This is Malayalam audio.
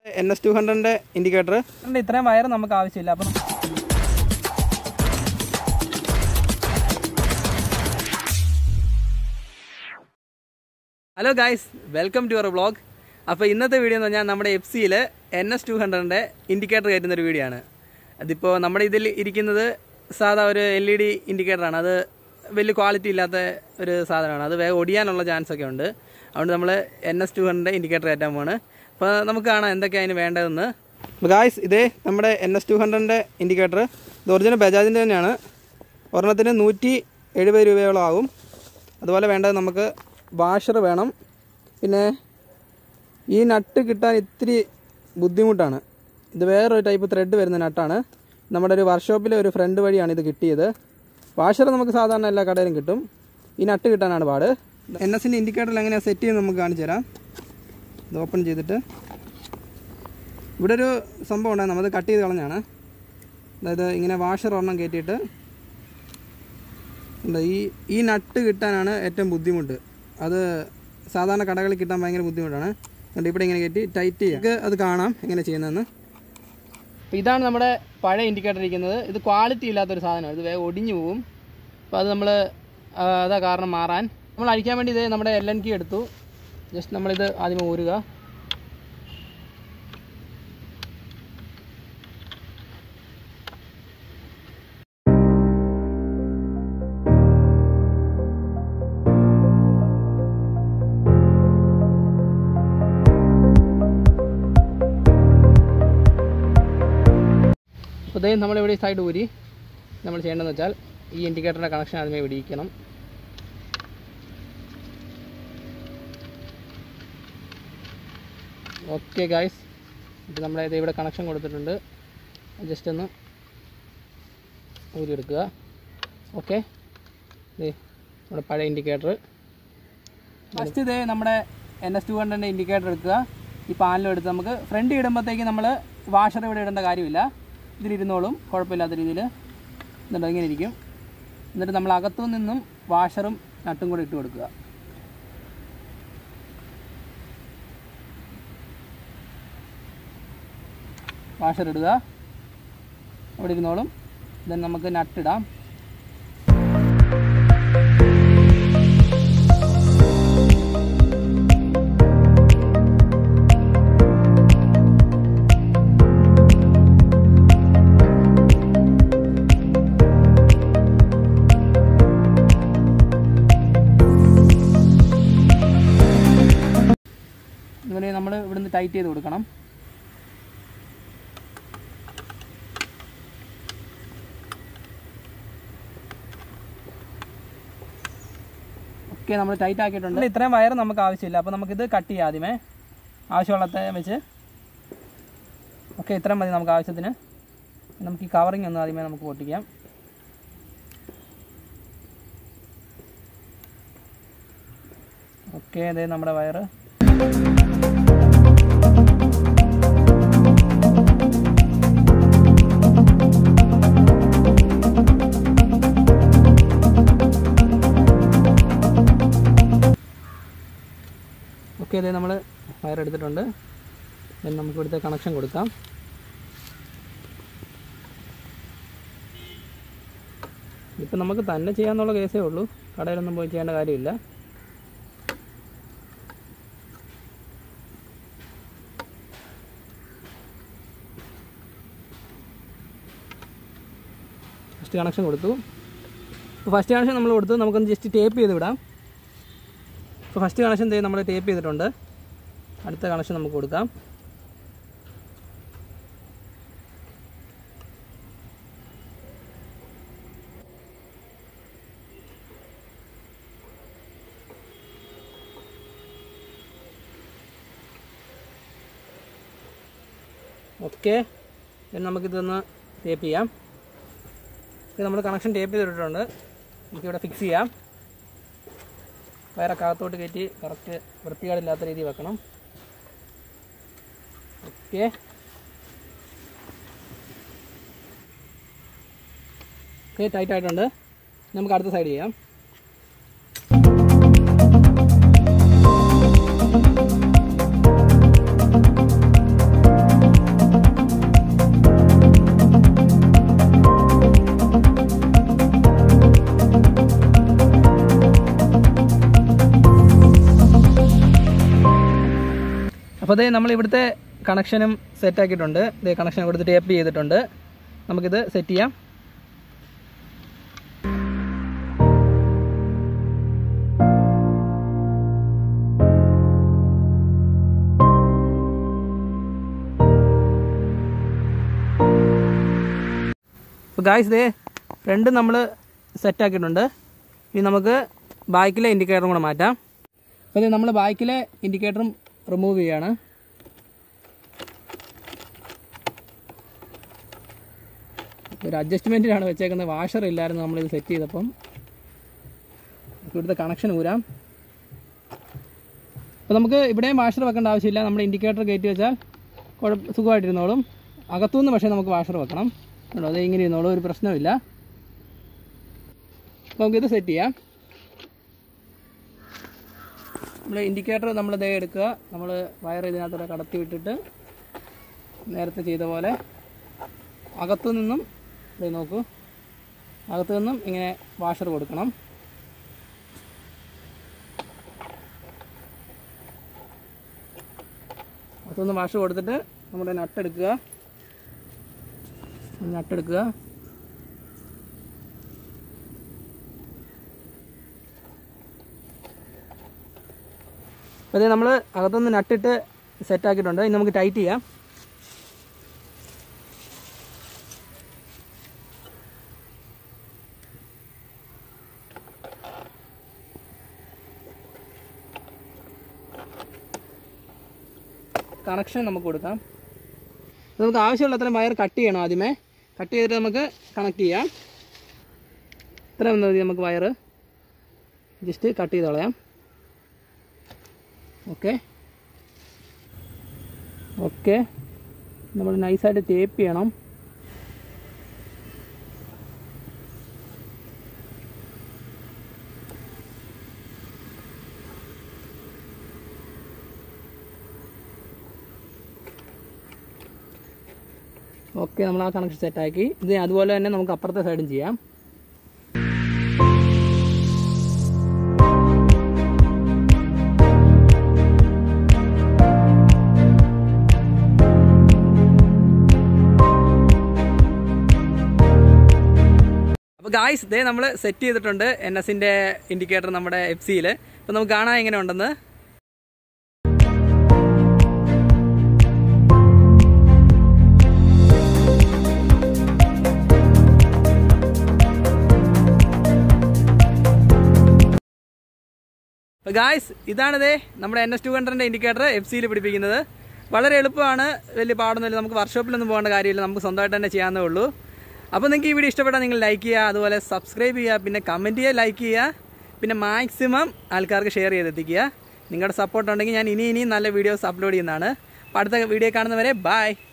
എൻ എസ് ടു ഹൺഡ്രഡിൻ്റെ ഇൻഡിക്കേറ്റർ അതുകൊണ്ട് ഇത്രയും വയർ നമുക്ക് ആവശ്യമില്ല അപ്പം hello guys welcome to your vlog അപ്പോൾ ഇന്നത്തെ വീഡിയോ എന്ന് പറഞ്ഞാൽ നമ്മുടെ എഫ് സിയിൽ എൻ എസ് ടു ഹൺഡ്രഡിൻ്റെ ഇൻഡിക്കേറ്റർ കയറ്റുന്ന ഒരു വീഡിയോ ആണ് അതിപ്പോൾ നമ്മുടെ ഇതിൽ ഇരിക്കുന്നത് സാധാ ഒരു എൽ ഇ ഡി ഇൻഡിക്കേറ്ററാണ് അത് വലിയ ക്വാളിറ്റി ഇല്ലാത്ത ഒരു സാധനമാണ് അത് വേഗം ഒടിയാനുള്ള ചാൻസ് ഒക്കെ ഉണ്ട് അതുകൊണ്ട് നമ്മൾ N S two hundred indicator കയറ്റാൻ പോവാണ് അപ്പോൾ നമുക്ക് കാണാം എന്തൊക്കെയാണ് അതിന് വേണ്ടതെന്ന് ഗായ്സ് ഇതേ നമ്മുടെ എൻ എസ് ടു ഹൺഡ്രഡിൻ്റെ ഇൻഡിക്കേറ്റർ ഇത് ഒറിജിനൽ ബജാജിൻ്റെ തന്നെയാണ് ഒരെണ്ണത്തിന് നൂറ്റി എഴുപത് രൂപയോളം ആകും അതുപോലെ വേണ്ടത് നമുക്ക് വാഷർ വേണം പിന്നെ ഈ നട്ട് കിട്ടാൻ ഇത്തിരി ബുദ്ധിമുട്ടാണ് ഇത് വേറൊരു ടൈപ്പ് ത്രെഡ് വരുന്ന നട്ടാണ് നമ്മുടെ ഒരു വർക്ക്ഷോപ്പിലെ ഒരു ഫ്രണ്ട് വഴിയാണ് ഇത് കിട്ടിയത് വാഷർ നമുക്ക് സാധാരണ എല്ലാ കടയിലും കിട്ടും ഈ നട്ട് കിട്ടാനാണ് പാട് എൻ എസിൻ്റെ ഇൻഡിക്കേറ്ററിൽ എങ്ങനെയാണ് സെറ്റ് ചെയ്യുന്നത് നമുക്ക് കാണിച്ചു തരാം ഇത് ഓപ്പൺ ചെയ്തിട്ട് ഇവിടെ ഒരു സംഭവം ഉണ്ടായിരുന്നു നമ്മൾ കട്ട് ചെയ്ത് കളഞ്ഞാണ് അതായത് ഇങ്ങനെ വാഷർ ഒരെണ്ണം കയറ്റിയിട്ട് ഉണ്ട് ഈ ഈ നട്ട് കിട്ടാനാണ് ഏറ്റവും ബുദ്ധിമുട്ട് അത് സാധാരണ കടകളിൽ കിട്ടാൻ ഭയങ്കര ബുദ്ധിമുട്ടാണ് അതുകൊണ്ട് ഇവിടെ ഇങ്ങനെ കയറ്റി ടൈറ്റ് ചെയ്യുക അത് കാണാം എങ്ങനെ ചെയ്യുന്നതെന്ന് അപ്പോൾ ഇതാണ് നമ്മുടെ പഴയ ഇൻഡിക്കേറ്റർ ഇരിക്കുന്നത് ഇത് ക്വാളിറ്റി ഇല്ലാത്തൊരു സാധനമാണ് ഇത് വേഗം ഒടിഞ്ഞു പോകും അപ്പോൾ അത് നമ്മൾ അതാ കാരണം മാറാൻ നമ്മൾ അഴിക്കാൻ വേണ്ടി ഇത് നമ്മുടെ എൽ എൻ കി എടുത്തു ജസ്റ്റ് നമ്മളിത് ആദ്യമേ ഊരുക അപ്പോൾ ഇതേ നമ്മളിവിടെ ഈ സൈഡ് ഊരി നമ്മൾ ചെയ്യേണ്ടതെന്ന് വെച്ചാൽ ഈ ഇൻഡിക്കേറ്ററിൻ്റെ കണക്ഷൻ ആദ്യമേ വിടിയിക്കണം ഓക്കെ ഗായ്സ് ഇത് നമ്മുടെ ഇത് ഇവിടെ കണക്ഷൻ കൊടുത്തിട്ടുണ്ട് ജസ്റ്റ് ഒന്ന് ഊരിയെടുക്കുക ഓക്കെ ഇത് നമ്മുടെ പഴയ ഇൻഡിക്കേറ്റർ ഫസ്റ്റ് ഇത് നമ്മുടെ എൻ എസ് ടു ഹൺഡ്രഡിൻ്റെ ഇൻഡിക്കേറ്റർ എടുക്കുക ഈ പാനലും എടുത്ത് നമുക്ക് ഫ്രണ്ട് ഇടുമ്പോഴത്തേക്ക് നമ്മൾ വാഷർ ഇവിടെ ഇടേണ്ട കാര്യമില്ല ഇതിലിരുന്നോളും കുഴപ്പമില്ലാത്ത രീതിയിൽ എന്നിട്ട് ഇങ്ങനെ ഇരിക്കും എന്നിട്ട് നമ്മൾ അകത്തു നിന്നും വാഷറും നട്ടും കൂടി ഇട്ട് കൊടുക്കുക വാഷർ ഇടുക അവിടെ ഇരുന്നോളും ദെൻ നമുക്ക് നട്ടിടാം ഇങ്ങനെ നമ്മൾ ഇവിടുന്ന് ടൈറ്റ് ചെയ്ത് കൊടുക്കണം ഓക്കെ നമ്മൾ ടൈറ്റ് ആക്കിയിട്ടുണ്ട് ഇത്രയും വയർ നമുക്ക് ആവശ്യമില്ല അപ്പോൾ നമുക്കിത് കട്ട് ചെയ്യാം ആദ്യമേ ആവശ്യമുള്ളത്തെ വെച്ച് ഓക്കെ ഇത്രയും മതി നമുക്ക് ആവശ്യത്തിന് നമുക്ക് ഈ കവറിങ് ഒന്ന് ആദ്യമേ നമുക്ക് പൊട്ടിക്കാം ഓക്കെ അതെ നമ്മുടെ വയറ് ഓക്കെ അതെ നമ്മൾ വയർ എടുത്തിട്ടുണ്ട് then നമുക്ക് ഇവിടുത്തെ കണക്ഷൻ കൊടുക്കാം ഇപ്പം നമുക്ക് തന്നെ ചെയ്യാന്നുള്ള കേസേ ഉള്ളൂ കടയിലൊന്നും പോയി ചെയ്യേണ്ട കാര്യമില്ല ഫസ്റ്റ് കണക്ഷൻ കൊടുത്തു അപ്പോൾ ഫസ്റ്റ് കണക്ഷൻ നമ്മൾ കൊടുത്തു നമുക്കൊന്ന് ജസ്റ്റ് ടേപ്പ് ചെയ്ത് വിടാം അപ്പോൾ ഫസ്റ്റ് കണക്ഷൻ നമ്മൾ ടേപ്പ് ചെയ്തിട്ടുണ്ട് അടുത്ത കണക്ഷൻ നമുക്ക് കൊടുക്കാം ഓക്കെ നമുക്കിതൊന്ന് ടേപ്പ് ചെയ്യാം ഇത് നമ്മൾ കണക്ഷൻ ടേപ്പ് ചെയ്തിട്ടുണ്ട് നമുക്കിവിടെ ഫിക്സ് ചെയ്യാം വയറൊക്കെ അകത്തോട്ട് കയറ്റി കറക്റ്റ് വൃത്തികേടില്ലാത്ത രീതിയിൽ വെക്കണം ഓക്കെ ഓക്കെ ടൈറ്റ് ആയിട്ടുണ്ട് നമുക്ക് അടുത്ത സൈഡ് ചെയ്യാം അപ്പോൾ അതേ നമ്മൾ ഇവിടുത്തെ കണക്ഷനും സെറ്റ് ആക്കിയിട്ടുണ്ട് ഇതേ കണക്ഷൻ കൊടുത്ത് ടേപ്പ് ചെയ്തിട്ടുണ്ട് നമുക്കിത് സെറ്റ് ചെയ്യാം അപ്പോൾ ഗായ്സ് ദേ രണ്ടും നമ്മൾ സെറ്റ് ആക്കിയിട്ടുണ്ട് ഇനി നമുക്ക് ബാക്കിലെ ഇൻഡിക്കേറ്ററും കൂടെ മാറ്റാം അപ്പോൾ ഇത് നമ്മൾ ബാക്കിലെ ഇൻഡിക്കേറ്ററും റിമൂവ് ചെയ്യാണ് ഒരു അഡ്ജസ്റ്റ്മെൻറ്റിലാണ് വെച്ചേക്കുന്നത് വാഷർ ഇല്ലായിരുന്നു നമ്മളിത് സെറ്റ് ചെയ്തപ്പം ഇവിടുത്തെ കണക്ഷൻ ഊരാം അപ്പോൾ നമുക്ക് ഇവിടെയും വാഷർ വെക്കേണ്ട ആവശ്യമില്ല നമ്മുടെ ഇൻഡിക്കേറ്റർ കയറ്റി വെച്ചാൽ കുഴപ്പ സുഖമായിട്ടിരുന്നോളും അകത്തുനിന്ന് പക്ഷേ നമുക്ക് വാഷർ വെക്കണം കേട്ടോ അത് ഇങ്ങനെ ഇരുന്നോളും ഒരു പ്രശ്നമില്ല അപ്പോൾ നമുക്കിത് സെറ്റ് ചെയ്യാം നമ്മൾ ഇൻഡിക്കേറ്റർ നമ്മൾ ദേ എടുക്കുക നമ്മൾ വയർ ഇതിനകത്തോടെ കടത്തി വിട്ടിട്ട് നേരത്തെ ചെയ്ത പോലെ അകത്തു നിന്നും ഇത് നോക്കൂ അകത്തു നിന്നും ഇങ്ങനെ വാഷർ കൊടുക്കണം അകത്തുനിന്ന് വാഷർ കൊടുത്തിട്ട് നമ്മുടെ നട്ടെടുക്കുക നട്ടെടുക്കുക അപ്പോൾ ഇത് നമ്മൾ അകത്തുനിന്ന് നട്ടിട്ട് സെറ്റ് ആക്കിയിട്ടുണ്ട് ഇനി നമുക്ക് ടൈറ്റ് ചെയ്യാം കണക്ഷൻ നമുക്ക് കൊടുക്കാം ഇത് നമുക്ക് ആവശ്യമുള്ള അത്രയും വയർ കട്ട് ചെയ്യണം ആദ്യമേ കട്ട് ചെയ്തിട്ട് നമുക്ക് കണക്ട് ചെയ്യാം ഇത്രയും മതി നമുക്ക് വയർ ജസ്റ്റ് കട്ട് ചെയ്ത് കളയാം ഓക്കെ ഓക്കെ നമ്മൾ നൈസായിട്ട് ടേപ്പ് ചെയ്യണം ഓക്കെ നമ്മൾ ആ കണക്ഷൻ സെറ്റാക്കി ഇത് അതുപോലെ തന്നെ നമുക്ക് അപ്പുറത്തെ സൈഡും ചെയ്യാം അപ്പോൾ ഗായ്സ് ഇതേ നമ്മൾ സെറ്റ് ചെയ്തിട്ടുണ്ട് എൻ എസിൻ്റെ ഇൻഡിക്കേറ്റർ നമ്മുടെ എഫ് സിയിൽ അപ്പോൾ നമുക്ക് കാണാൻ എങ്ങനെ ഉണ്ടെന്ന് അപ്പോൾ ഗായ്സ് ഇതാണിതേ നമ്മുടെ എൻ എസ് ടു ഹൺഡ്രഡിൻ്റെ ഇൻഡിക്കേറ്റർ എഫ് സിയിൽ പിടിപ്പിക്കുന്നത് വളരെ എളുപ്പമാണ് വലിയ പാടൊന്നുമില്ല നമുക്ക് വർക്ക്ഷോപ്പിലൊന്നും പോകേണ്ട കാര്യമില്ല നമുക്ക് സ്വന്തമായിട്ട് തന്നെ ചെയ്യാവുന്നേ ഉള്ളൂ അപ്പോൾ നിങ്ങൾക്ക് ഈ വീഡിയോ ഇഷ്ടപ്പെട്ടാൽ നിങ്ങൾ ലൈക്ക് ചെയ്യുക അതുപോലെ സബ്സ്ക്രൈബ് ചെയ്യുക പിന്നെ കമൻറ്റ് ചെയ്യുക ലൈക്ക് ചെയ്യുക പിന്നെ മാക്സിമം ആൾക്കാർക്ക് ഷെയർ ചെയ്തെത്തിക്കുക നിങ്ങളുടെ സപ്പോർട്ട് ഉണ്ടെങ്കിൽ ഞാൻ ഇനി ഇനിയും നല്ല വീഡിയോസ് അപ്ലോഡ് ചെയ്യുന്നതാണ് അപ്പോൾ അടുത്ത വീഡിയോ കാണുന്നവരെ ബൈ